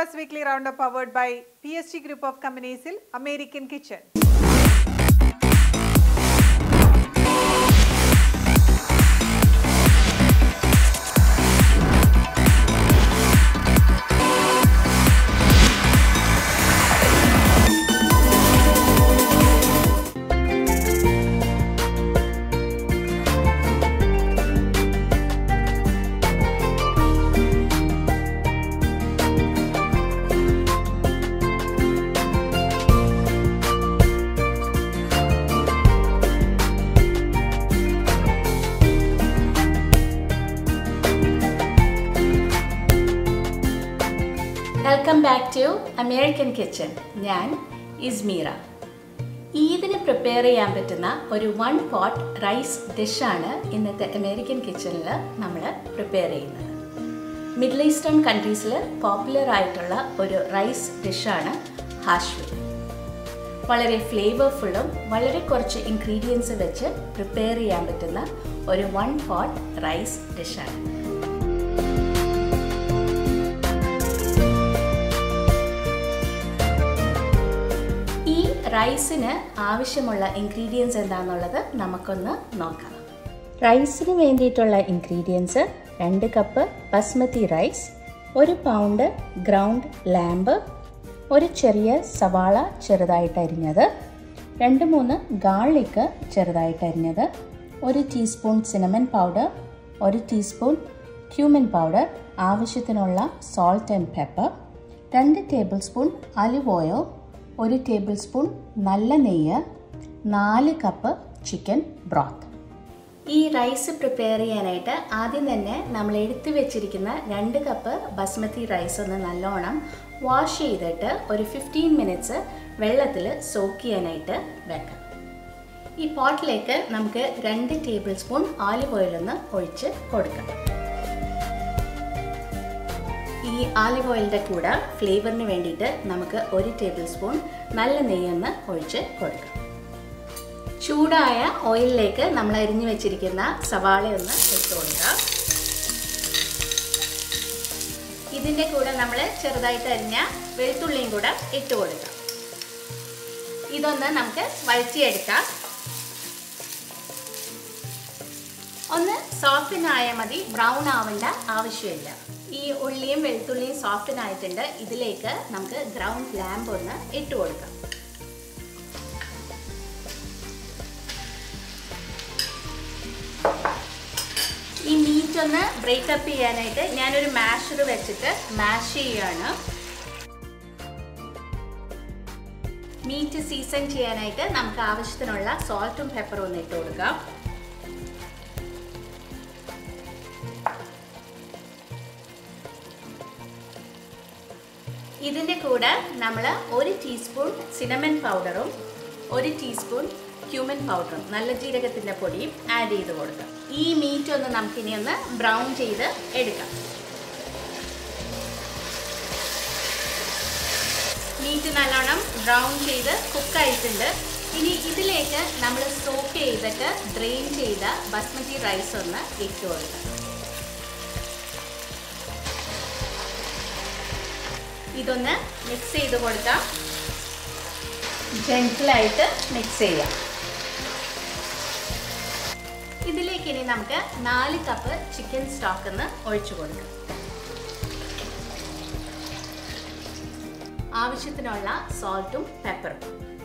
Breakfast weekly round up powered by P S T group of കമ്പനീസിൽ American kitchen welcome back to American kitchen ഞാൻ Ismeera ഈദിന് prepare ചെയ്യാൻ പറ്റുന്ന ഒരു one pot rice ഡിഷാണ് ഇന്നത്തെ American കിച്ചണിൽ നമ്മൾ പ്രിപ്പയർ ചെയ്യുന്നത് മിഡിൽ ഈസ്റ്റേൺ കൺട്രീസിൽ പോപ്പുലർ ആയിട്ടുള്ള ഒരു റൈസ് ഡിഷാണ് ഹാഷ്വി വളരെ ഫ്ലേവർഫുള്ളും വളരെ കുറച്ച് ഇൻഗ്രീഡിയൻസ് വെച്ച് പ്രിപ്പയർ ചെയ്യാൻ പറ്റുന്ന ഒരു വൺ പോട്ട് റൈസ് ഡിഷാണ് ഈ റൈസിന് ആവശ്യമുള്ള ഇൻഗ്രീഡിയൻസ് എന്താണെന്നുള്ളത് നമുക്കൊന്ന് നോക്കാം റൈസിന് വേണ്ടിയിട്ടുള്ള ഇൻഗ്രീഡിയൻസ് രണ്ട് കപ്പ് ബസ്മതി റൈസ് ഒരു പൗണ്ട് ഗ്രൗണ്ട് ലാമ്പ് ഒരു ചെറിയ സവാള ചെറുതായിട്ട് അരിഞ്ഞത് രണ്ട് മൂന്ന് ഗാർലിക്ക് ചെറുതായിട്ട് അരിഞ്ഞത് ഒരു ടീസ്പൂൺ സിനമൻ പൗഡർ ഒരു ടീസ്പൂൺ ക്യൂമൻ പൗഡർ ആവശ്യത്തിനുള്ള സോൾട്ട് ആൻഡ് പെപ്പർ രണ്ട് ടേബിൾ സ്പൂൺ അലിവ് ഓയിൽ ഒരു ടേബിൾ സ്പൂൺ നല്ല നെയ്യ് നാല് കപ്പ് ചിക്കൻ ബ്രോത്ത് ഈ റൈസ് പ്രിപ്പയർ ചെയ്യാനായിട്ട് ആദ്യം തന്നെ നമ്മൾ എടുത്തു വെച്ചിരിക്കുന്ന രണ്ട് കപ്പ് ബസ്മതി റൈസ് ഒന്ന് നല്ലോണം വാഷ് ചെയ്തിട്ട് ഒരു ഫിഫ്റ്റീൻ മിനിറ്റ്സ് വെള്ളത്തിൽ സോക്ക് ചെയ്യാനായിട്ട് വെക്കാം ഈ പോട്ടിലേക്ക് നമുക്ക് രണ്ട് ടേബിൾ സ്പൂൺ ഓലിവ് ഓയിൽ ഒന്ന് ഒഴിച്ച് കൊടുക്കാം ഈ ആലിവ് ഓയിലിൻ്റെ കൂടെ ഫ്ലേവറിന് വേണ്ടിയിട്ട് നമുക്ക് ഒരു ടേബിൾ സ്പൂൺ നല്ല നെയ്യൊന്ന് ഒഴിച്ച് കൊടുക്കാം ചൂടായ ഓയിലിലേക്ക് നമ്മൾ അരിഞ്ഞു വെച്ചിരിക്കുന്ന സവാള ഒന്ന് ഇട്ട് കൊടുക്കാം ഇതിൻ്റെ കൂടെ നമ്മൾ ചെറുതായിട്ട് അരിഞ്ഞ വെളുത്തുള്ളിയും കൂടെ ഇട്ട് കൊടുക്കാം ഇതൊന്ന് നമുക്ക് വഴറ്റിയെടുക്കാം ഒന്ന് സോഫ്റ്റൻ ആയാൽ മതി ബ്രൗൺ ആവേണ്ട ആവശ്യമില്ല ഈ ഉള്ളിയും വെളുത്തുള്ളിയും സോഫ്റ്റൻ ആയിട്ടുണ്ട് ഇതിലേക്ക് നമുക്ക് ഗ്രൗണ്ട് ലാമ്പ് ഒന്ന് ഇട്ട് കൊടുക്കാം ഈ മീറ്റ് ഒന്ന് ബ്രേക്കപ്പ് ചെയ്യാനായിട്ട് ഞാനൊരു മാഷർ വെച്ചിട്ട് മാഷ് ചെയ്യാണ് മീറ്റ് സീസൺ ചെയ്യാനായിട്ട് നമുക്ക് ആവശ്യത്തിനുള്ള സോൾട്ടും പെപ്പറും ഒന്ന് ഇട്ട് കൊടുക്കാം ഇതിൻ്റെ കൂടെ നമ്മൾ ഒരു ടീസ്പൂൺ സിനമൻ പൗഡറും ഒരു ടീസ്പൂൺ ക്യൂമൻ പൗഡറും നല്ല ജീരകത്തിൻ്റെ പൊടിയും ആഡ് ചെയ്ത് കൊടുക്കാം ഈ മീറ്റ് ഒന്ന് നമുക്കിനി ഒന്ന് ബ്രൗൺ ചെയ്ത് എടുക്കാം മീറ്റ് നല്ലോണം ബ്രൗൺ ചെയ്ത് കുക്കായിട്ടുണ്ട് ഇനി ഇതിലേക്ക് നമ്മൾ സോക്ക് ചെയ്തിട്ട് ഡ്രെയിൻ ചെയ്ത ബസ്മതി റൈസ് ഒന്ന് ഇട്ട് കൊടുക്കാം ഇതൊന്ന് മിക്സ് ചെയ്ത് കൊടുക്കാം ജെൻറ്റിലായിട്ട് മിക്സ് ചെയ്യാം ഇതിലേക്ക് ഇനി നമുക്ക് നാല് കപ്പ് ചിക്കൻ സ്റ്റോക്ക് ഒന്ന് ഒഴിച്ചു കൊടുക്കാം ആവശ്യത്തിനുള്ള സോൾട്ടും പെപ്പറും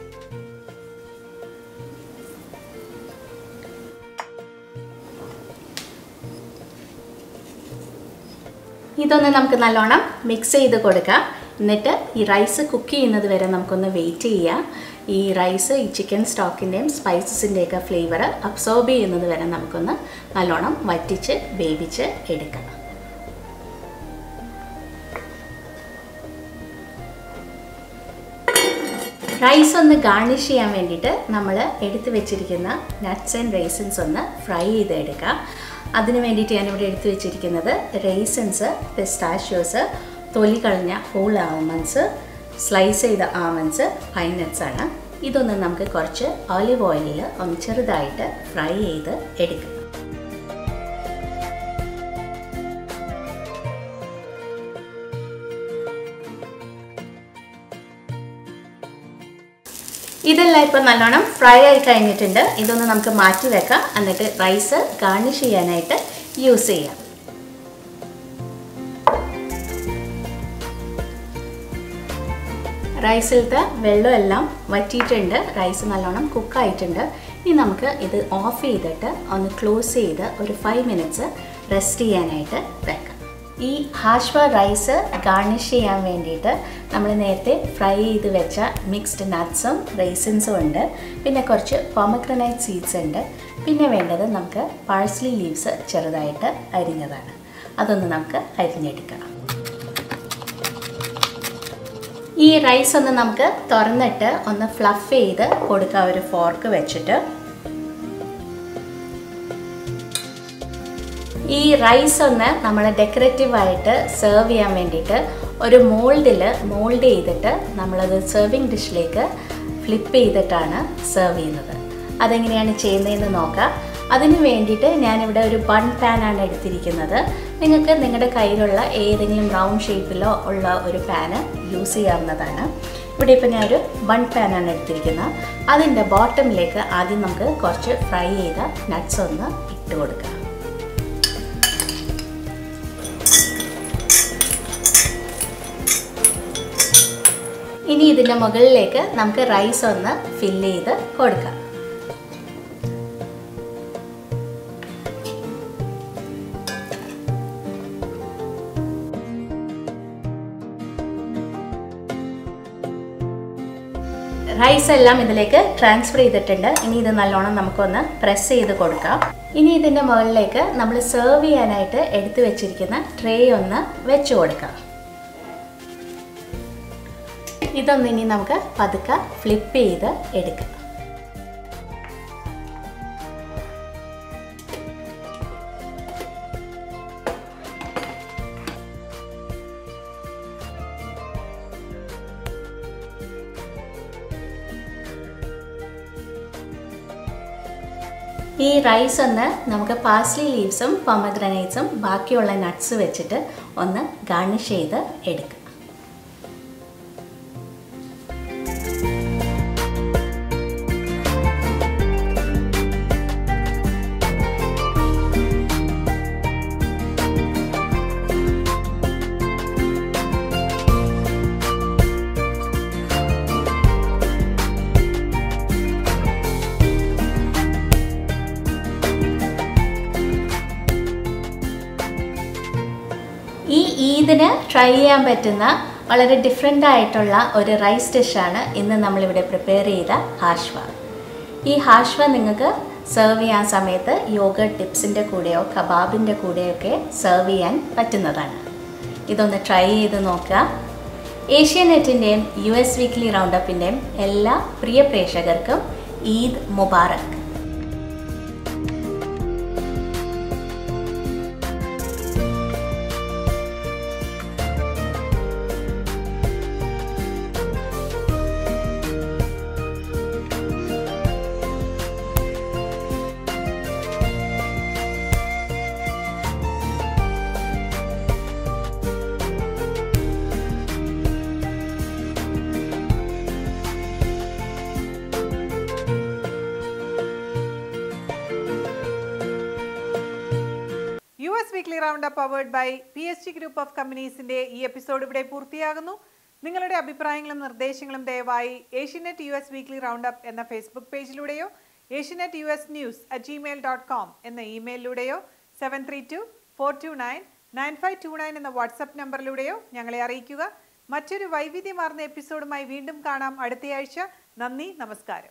ഇതൊന്ന് നമുക്ക് നല്ലോണം മിക്സ് ചെയ്ത് കൊടുക്കാം എന്നിട്ട് ഈ റൈസ് കുക്ക് ചെയ്യുന്നത് വരെ നമുക്കൊന്ന് വെയിറ്റ് ചെയ്യാം ഈ റൈസ് ഈ ചിക്കൻ സ്റ്റോക്കിൻ്റെയും സ്പൈസസിൻ്റെയൊക്കെ ഫ്ലേവർ അബ്സോർബ് ചെയ്യുന്നത് വരെ നമുക്കൊന്ന് നല്ലോണം വറ്റിച്ച് വേവിച്ച് എടുക്കാം റൈസ് ഒന്ന് ഗാർണിഷ് ചെയ്യാൻ വേണ്ടിയിട്ട് നമ്മൾ എടുത്തു വെച്ചിരിക്കുന്ന നട്ട്സ് ആൻഡ് റേസിൻസ് ഒന്ന് ഫ്രൈ ചെയ്ത് എടുക്കാം അതിന് വേണ്ടിയിട്ട് ഞാനിവിടെ എടുത്തു വെച്ചിരിക്കുന്നത് റേസിൻസ് പിസ്റ്റാഷ്യോസ് തൊലി കളഞ്ഞ ഹോൾ ആൽമണ്ട്സ് സ്ലൈസ് ചെയ്ത ആമണ്ട്സ് പൈനട്സ് ആണ് ഇതൊന്ന് നമുക്ക് കുറച്ച് ഓലിവ് ഓയിലിൽ ഒന്ന് ചെറുതായിട്ട് ഫ്രൈ ചെയ്ത് എടുക്കാം ഇതെല്ലാം ഇപ്പോൾ നല്ലോണം ഫ്രൈ ആയി കഴിഞ്ഞിട്ടുണ്ട് ഇതൊന്ന് നമുക്ക് മാറ്റി വെക്കാം എന്നിട്ട് റൈസ് ഗാർണിഷ് ചെയ്യാനായിട്ട് യൂസ് ചെയ്യാം റൈസിലത്തെ വെള്ളമെല്ലാം വറ്റിയിട്ടുണ്ട് റൈസ് നല്ലോണം കുക്കായിട്ടുണ്ട് ഇനി നമുക്ക് ഇത് ഓഫ് ചെയ്തിട്ട് ഒന്ന് ക്ലോസ് ചെയ്ത് ഒരു ഫൈവ് മിനിറ്റ്സ് റെസ്റ്റ് ചെയ്യാനായിട്ട് വെക്കാം ഈ ഹാഷ്വ റൈസ് ഗാർണിഷ് ചെയ്യാൻ വേണ്ടിയിട്ട് നമ്മൾ നേരത്തെ ഫ്രൈ ചെയ്ത് വെച്ച മിക്സ്ഡ് നട്ട്സും റേസിൻസും ഉണ്ട് പിന്നെ കുറച്ച് പോമഗ്രനൈറ്റ് സീഡ്സ് ഉണ്ട് പിന്നെ വേണ്ടത് നമുക്ക് പാഴ്സ്ലി ലീവ്സ് ചെറുതായിട്ട് അരിഞ്ഞതാണ് അതൊന്ന് നമുക്ക് അരിഞ്ഞെടുക്കാം ഈ റൈസ് ഒന്ന് നമുക്ക് തുറന്നിട്ട് ഒന്ന് ഫ്ലഫ് ചെയ്ത് കൊടുക്കാം ഒരു ഫോർക്ക് വെച്ചിട്ട് ഈ റൈസ് ഒന്ന് നമ്മൾ ഡെക്കറേറ്റീവായിട്ട് സെർവ് ചെയ്യാൻ വേണ്ടിയിട്ട് ഒരു മോൾഡിൽ മോൾഡ് ചെയ്തിട്ട് നമ്മളത് സെർവിങ് ഡിഷിലേക്ക് ഫ്ലിപ്പ് ചെയ്തിട്ടാണ് സെർവ് ചെയ്യുന്നത് അതെങ്ങനെയാണ് ചെയ്യുന്നതെന്ന് നോക്കാം അതിന് വേണ്ടിയിട്ട് ഞാനിവിടെ ഒരു ബൺ പാനാണ് എടുത്തിരിക്കുന്നത് നിങ്ങൾക്ക് നിങ്ങളുടെ കയ്യിലുള്ള ഏതെങ്കിലും റൗണ്ട് ഷേപ്പിലോ ഉള്ള ഒരു പാന് യൂസ് ചെയ്യാവുന്നതാണ് ഇവിടെ ഇപ്പോൾ ഞാനൊരു ബൺ പാനാണ് എടുത്തിരിക്കുന്നത് അതിൻ്റെ ബോട്ടമിലേക്ക് ആദ്യം നമുക്ക് കുറച്ച് ഫ്രൈ ചെയ്ത നട്ട്സ് ഒന്ന് ഇട്ട് കൊടുക്കാം ഇനി ഇതിൻ്റെ മുകളിലേക്ക് നമുക്ക് റൈസ് ഒന്ന് ഫില്ല് ചെയ്ത് കൊടുക്കാം റൈസ് എല്ലാം ഇതിലേക്ക് ട്രാൻസ്ഫർ ചെയ്തിട്ടുണ്ട് ഇനി ഇത് നല്ലോണം നമുക്കൊന്ന് പ്രസ് ചെയ്ത് കൊടുക്കാം ഇനി ഇതിൻ്റെ മുകളിലേക്ക് നമ്മൾ സെർവ് ചെയ്യാനായിട്ട് എടുത്തു വെച്ചിരിക്കുന്ന ട്രേ ഒന്ന് വെച്ച് കൊടുക്കാം ഇതൊന്ന് ഇനി നമുക്ക് പതുക്കെ ഫ്ലിപ്പ് ചെയ്ത് എടുക്കാം ഈ റൈസ് ഒന്ന് നമുക്ക് പാസ്ലി ലീവ്സും പൊമഗ്രനൈറ്റ്സും ബാക്കിയുള്ള നട്ട്സ് വെച്ചിട്ട് ഒന്ന് ഗാർണിഷ് ചെയ്ത് എടുക്കാം ഈ ഈദിന് ട്രൈ ചെയ്യാൻ പറ്റുന്ന വളരെ ഡിഫറെൻ്റ് ആയിട്ടുള്ള ഒരു റൈസ് ഡിഷാണ് ഇന്ന് നമ്മളിവിടെ പ്രിപ്പയർ ചെയ്ത ഹാഷ്വ ഈ ഹാഷ്വ നിങ്ങൾക്ക് സെർവ് ചെയ്യാൻ സമയത്ത് യോഗ ടിപ്സിൻ്റെ കൂടെയോ കബാബിൻ്റെ കൂടെയൊക്കെ സെർവ് ചെയ്യാൻ പറ്റുന്നതാണ് ഇതൊന്ന് ട്രൈ ചെയ്ത് നോക്കുക ഏഷ്യാനെറ്റിൻ്റെയും യു എസ് വീക്ക്ലി റൗണ്ടപ്പിൻ്റെയും എല്ലാ പ്രിയ പ്രേക്ഷകർക്കും Eid Mubarak U S weekly round up powered by P S T group of കമ്പനീസിന്റെ ഈ എപ്പിസോഡ് ഇവിടെ പൂർത്തിയാകുന്നു നിങ്ങളുടെ അഭിപ്രായങ്ങളും നിർദ്ദേശങ്ങളും ദയവായി Asianet U S weekly round up എന്ന ഫേസ്ബുക്ക് പേജിലൂടെയോ Asianet U S news at Gmail dot com എന്ന ഇമെയിലിലൂടെയോ seven three two four two nine nine five two nine എന്ന വാട്സപ്പ് നമ്പറിലൂടെയോ ഞങ്ങളെ അറിയിക്കുക മറ്റൊരു വൈവിധ്യമാർന്ന എപ്പിസോഡുമായി വീണ്ടും കാണാം അടുത്തയാഴ്ച നന്ദി നമസ്കാരം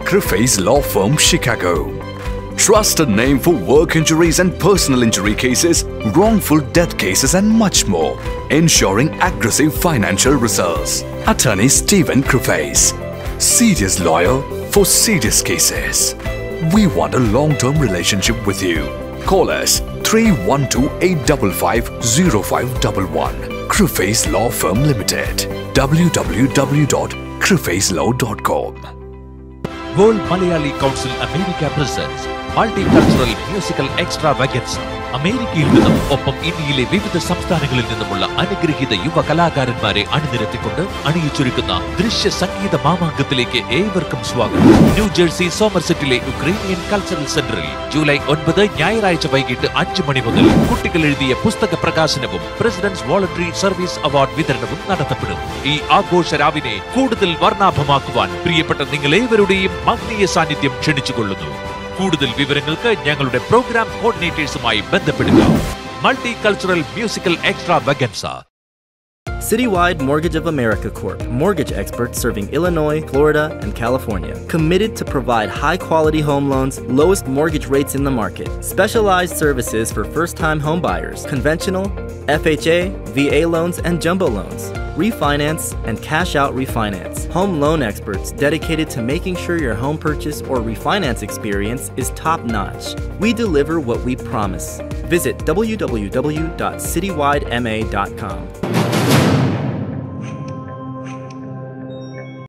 Griffey's Law Firm, Chicago. Trusted name for work injuries and personal injury cases, wrongful death cases, and much more. Ensuring aggressive financial results. Attorney Stephen Griffey's. Serious lawyer for serious cases. We want a long term relationship with you. Call us 312 855 0511. Griffey's Law Firm Limited. www.griffeyslaw.com. World Malayali council America presents multicultural musical extravaganza അമേരിക്കയിൽ നിന്നും ഒപ്പം ഇന്ത്യയിലെ വിവിധ സംസ്ഥാനങ്ങളിൽ നിന്നുമുള്ള അനുഗ്രഹീത യുവ കലാകാരന്മാരെ അണിനിരത്തിക്കൊണ്ട് അണിയിച്ചൊരുക്കുന്ന ദൃശ്യ സംഗീത മാമാങ്കത്തിലേക്ക് ഏവർക്കും സ്വാഗതം ന്യൂ ജേഴ്സി സോമർസെറ്റിലെ യുക്രൈനിയൻ കൾച്ചറൽ സെന്ററിൽ ജൂലൈ ഒൻപത് ഞായറാഴ്ച വൈകിട്ട് അഞ്ച് മണി മുതൽ കുട്ടികൾ എഴുതിയ പുസ്തക പ്രകാശനവും പ്രസിഡന്റ്സ് വോളണ്ടറി സർവീസ് അവാർഡ് വിതരണവും നടത്തപ്പെടും ഈ ആഘോഷ രാവിനെ കൂടുതൽ വർണ്ണാഭമാക്കുവാൻ പ്രിയപ്പെട്ട നിങ്ങൾ ഏവരുടെയും മഗ്നീയ സാന്നിധ്യം ക്ഷണിച്ചുകൊള്ളുന്നു കൂടുതൽ വിവരങ്ങൾക്ക് ഞങ്ങളുടെ പ്രോഗ്രാം കോർഡിനേറ്റേഴ്സുമായി ബന്ധപ്പെടുക multicultural musical extravaganza Citywide Mortgage of America Corp. Mortgage experts serving Illinois, Florida, and California. Committed to provide high quality home loans, lowest mortgage rates in the market. Specialized services for first time homebuyers, conventional, FHA, VA loans, and jumbo loans. Refinance and cash out refinance. Home loan experts dedicated to making sure your home purchase or refinance experience is top notch. We deliver what we promise. Visit www.citywidema.com.